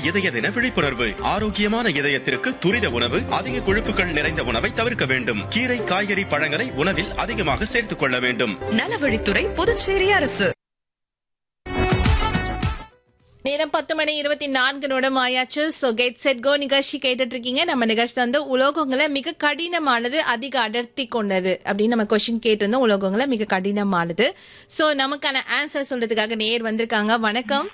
இதய தின விழிப்புணர்வு ஆரோக்கியமான இதயத்திற்கு துரித உணவு அதிக கொழுப்புகள் நிறைந்த உணவை தவிர்க்க வேண்டும் கீரை காய்கறி பழங்களை உணவில் அதிகமாக சேர்த்துக் கொள்ள வேண்டும் நலவழித்துறை புதுச்சேரி அரசு நேரம் பத்து மணி இருபத்தி நான்கு நிமிடம் ஆயாச்சு ஸோ கெட் செட் கோ நிகழ்ச்சி கேட்டுட்டு இருக்கீங்க நம்ம நிகழ்ச்சி வந்து உலோகங்களை மிக கடினமானது அதிக அடர்த்தி கொண்டது அப்படின்னு நம்ம கொஸ்டின் கேட்டிருந்தோம் உலோகங்களை மிக கடினமானது ஸோ நமக்கான ஆன்சர் சொல்றதுக்காக நேர் வந்திருக்காங்க வணக்கம்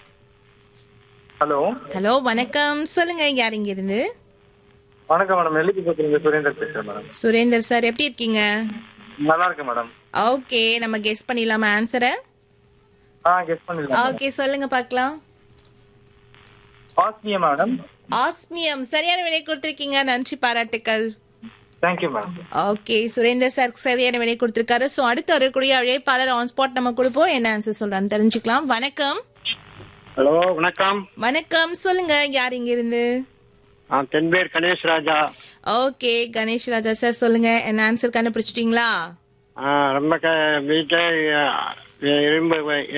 ஹலோ ஹலோ வணக்கம் சொல்லுங்க யார் இங்க இருந்து வணக்கம் மேடம் நெல்லிக்கு பத்திரிங்க சுரேந்தர் பேசுறேன் மேடம் சுரேந்தர் சார் எப்படி இருக்கீங்க நல்லா இருக்கேன் மேடம் ஓகே நம்ம கெஸ் பண்ணிடலாமா ஆன்சரை ஆ கெஸ் பண்ணிடலாம் ஓகே சொல்லுங்க பார்க்கலாம் ஆஸ்மியா மேடம் ஆஸ்மியம் சரியான விலை கொடுத்துருக்கீங்க நன்றி பாராட்டுக்கள் thank you madam okay Surender sir சரியான விலை கொடுத்திருக்காரு சோ அடுத்து வரக்கூடிய அழைப்பாளர் ஆன் ஸ்பாட் நம்ம கொடுப்போம் என்ன ஆன்சர் சொல்றான்னு தெரிஞ்சுக்கலாம் வணக்கம் ஹலோ வணக்கம் வணக்கம் சொல்லுங்க யார் இங்க இருந்து நான் தென்பேர் கணேஷ் ராஜா ஓகே கணேஷ் ராஜா சார் சொல்லுங்க என்ன ஆன்சர் கண்டுபிடிச்சிட்டீங்களா ஆ, ரொம்ப க வீட்டில் இரும்பு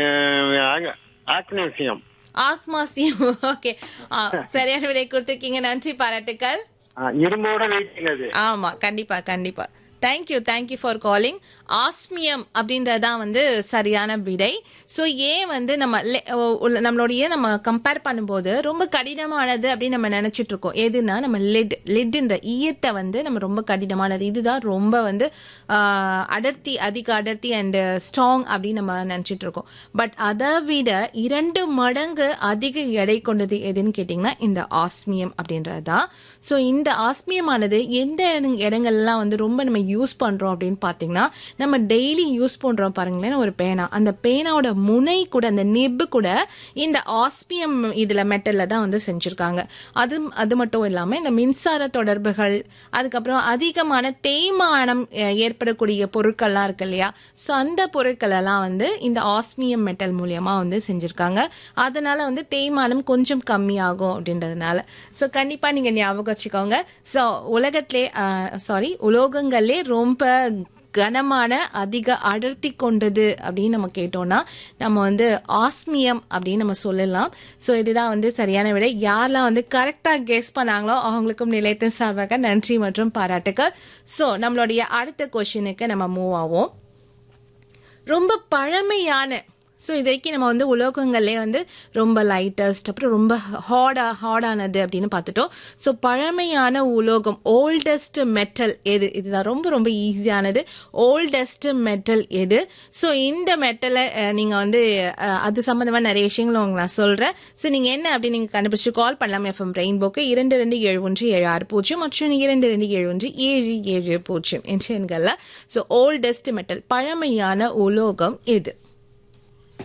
ஆக்னேசியம் ஆஸ்மாசியம் ஓகே சரியான விலை கொடுத்திருக்கீங்க நன்றி பாராட்டுக்கள் இரும்போட வெயிட்டிங் அது ஆமா கண்டிப்பா கண்டிப்பா thank you thank you for calling osmium அப்படின்றதான் வந்து சரியான விடை ஸோ ஏன் வந்து நம்ம le- உள்ள- நம்மளுடைய நம்ம கம்பேர் பண்ணும்போது ரொம்ப கடினமானது அப்படின்னு நம்ம நினைச்சிட்டு இருக்கோம் எதுனா நம்ம லெட் லெட்ன்ற ஈயத்தை வந்து நம்ம ரொம்ப கடினமானது இதுதான் ரொம்ப வந்து ஆஹ், அடர்த்தி அதிக அடர்த்தி அண்ட் ஸ்ட்ராங் அப்படின்னு நம்ம நினைச்சிட்டு இருக்கோம் பட் அதை விட இரண்டு மடங்கு அதிக எடை கொண்டது எதுன்னு கேட்டிங்கன்னா இந்த ஆஸ்மியம் அப்படின்றது தான் ஸோ இந்த ஆஸ்மியமானது எந்த இடங்- இடங்கள்லாம் வந்து ரொம்ப நம்ம யூஸ் பண்றோம் அப்படின்னு பார்த்தீங்கன்னா நம்ம டெய்லி யூஸ் பண்றோம் பாருங்களேன் ஒரு பேனா அந்த பேனாவோட முனை கூட அந்த நிப்பு கூட இந்த ஆஸ்மியம் இதுல மெட்டல்ல தான் வந்து செஞ்சிருக்காங்க அது அது மட்டும் இல்லாம இந்த மின்சார தொடர்புகள் அதுக்கப்புறம் அதிகமான தேய்மானம் அஹ், ஏற்படக்கூடிய பொருட்கள்லாம் இருக்கு இல்லையா ஸோ அந்த பொருட்கள் எல்லாம் வந்து இந்த ஆஸ்மியம் மெட்டல் மூலியமா வந்து செஞ்சிருக்காங்க அதனால வந்து தேய்மானம் கொஞ்சம் கம்மியாகும் அப்படின்றதுனால ஸோ கண்டிப்பா நீங்க ஞாபகம் வச்சுக்கோங்க ஸோ உலகத்திலே சாரி உலோகங்களே ரொம்ப கனமான அதிக அடர்த்தி கொண்டது அப்படின்னு நம்ம கேட்டோம்னா நம்ம வந்து ஆஸ்மியம் அப்படின்னு நம்ம சொல்லலாம் ஸோ இதுதான் வந்து சரியான விடை யாரெல்லாம் வந்து கரெக்டாக கெஸ் பண்ணாங்களோ அவங்களுக்கும் நிலையத்தின் சார்பாக நன்றி மற்றும் பாராட்டுக்கள் ஸோ நம்மளுடைய அடுத்த கொஷினுக்கு நம்ம மூவ் ஆவோம் ரொம்ப பழமையான ஸோ இது வரைக்கும் நம்ம வந்து உலோகங்கள்லேயே வந்து ரொம்ப லைட்டஸ்ட் அப்புறம் ரொம்ப ஹார்டா ஹார்டானது அப்படின்னு பார்த்துட்டோம் ஸோ பழமையான உலோகம் ஓல்டஸ்ட் மெட்டல் எது இதுதான் ரொம்ப ரொம்ப ஈஸியானது ஓல்டஸ்ட் மெட்டல் எது ஸோ இந்த மெட்டலை நீங்கள் வந்து அஹ், அது சம்மந்தமாக நிறைய விஷயங்கள் உங்களுக்கு நான் சொல்கிறேன் ஸோ நீங்கள் என்ன அப்படின்னு நீங்கள் கண்டுபிடிச்சு கால் பண்ணலாம் எஃப்எம் ரெயின்போக்கு இரண்டு ரெண்டு ஏழு ஒன்று ஏழு ஆறு பூஜ்ஜியம் மற்றும் இரண்டு ரெண்டு ஏழு ஒன்று ஏழு ஏழு பூஜ்ஜியம் என்ற எண்களில் ஸோ ஓல்டஸ்ட் மெட்டல் பழமையான உலோகம் எது